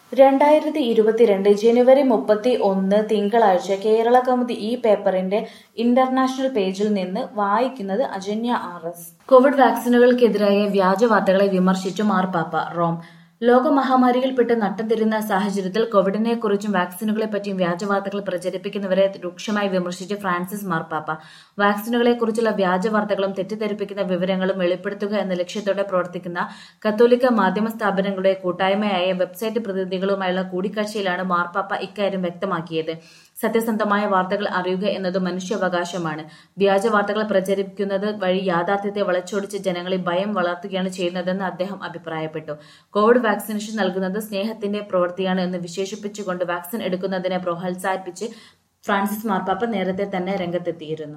രണ്ടായിരത്തി ഇരുപത്തിരണ്ട് ജനുവരി മുപ്പത്തി ഒന്ന് തിങ്കളാഴ്ച കേരള കൗമുദി ഈ പേപ്പറിന്റെ ഇന്റർനാഷണൽ പേജിൽ നിന്ന് വായിക്കുന്നത് അജന്യ ആർ എസ് കോവിഡ് വാക്സിനുകൾക്കെതിരായ വ്യാജ വാർത്തകളെ വിമർശിച്ചു മാർപ്പാപ്പ റോം ലോകമഹാമാരിയിൽപ്പെട്ട് നട്ടം തിരിയുന്ന സാഹചര്യത്തിൽ കോവിഡിനെക്കുറിച്ചും വാക്സിനുകളെപ്പറ്റിയും വ്യാജ വാർത്തകൾ പ്രചരിപ്പിക്കുന്നവരെ രൂക്ഷമായി വിമർശിച്ച് ഫ്രാൻസിസ് മാർപ്പാപ്പ വാക്സിനുകളെക്കുറിച്ചുള്ള വ്യാജ വാർത്തകളും തെറ്റിദ്ധരിപ്പിക്കുന്ന വിവരങ്ങളും വെളിപ്പെടുത്തുക എന്ന ലക്ഷ്യത്തോടെ പ്രവർത്തിക്കുന്ന കത്തോലിക്ക മാധ്യമ സ്ഥാപനങ്ങളുടെ കൂട്ടായ്മയായ വെബ്സൈറ്റ് പ്രതിനിധികളുമായുള്ള കൂടിക്കാഴ്ചയിലാണ് മാർപ്പാപ്പ ഇക്കാര്യം വ്യക്തമാക്കിയത് സത്യസന്ധമായ വാർത്തകൾ അറിയുക എന്നത് മനുഷ്യാവകാശമാണ് വ്യാജ വാർത്തകൾ പ്രചരിപ്പിക്കുന്നത് വഴി യാഥാർത്ഥ്യത്തെ വളച്ചൊടിച്ച് ജനങ്ങളിൽ ഭയം വളർത്തുകയാണ് ചെയ്യുന്നതെന്ന് അദ്ദേഹം അഭിപ്രായപ്പെട്ടു കോവിഡ് വാക്സിനേഷൻ നൽകുന്നത് സ്നേഹത്തിന്റെ പ്രവൃത്തിയാണ് എന്ന് വിശേഷിപ്പിച്ചുകൊണ്ട് വാക്സിൻ എടുക്കുന്നതിനെ പ്രോത്സാഹിപ്പിച്ച് ഫ്രാൻസിസ് മാർപ്പാപ്പ നേരത്തെ തന്നെ രംഗത്തെത്തിയിരുന്നു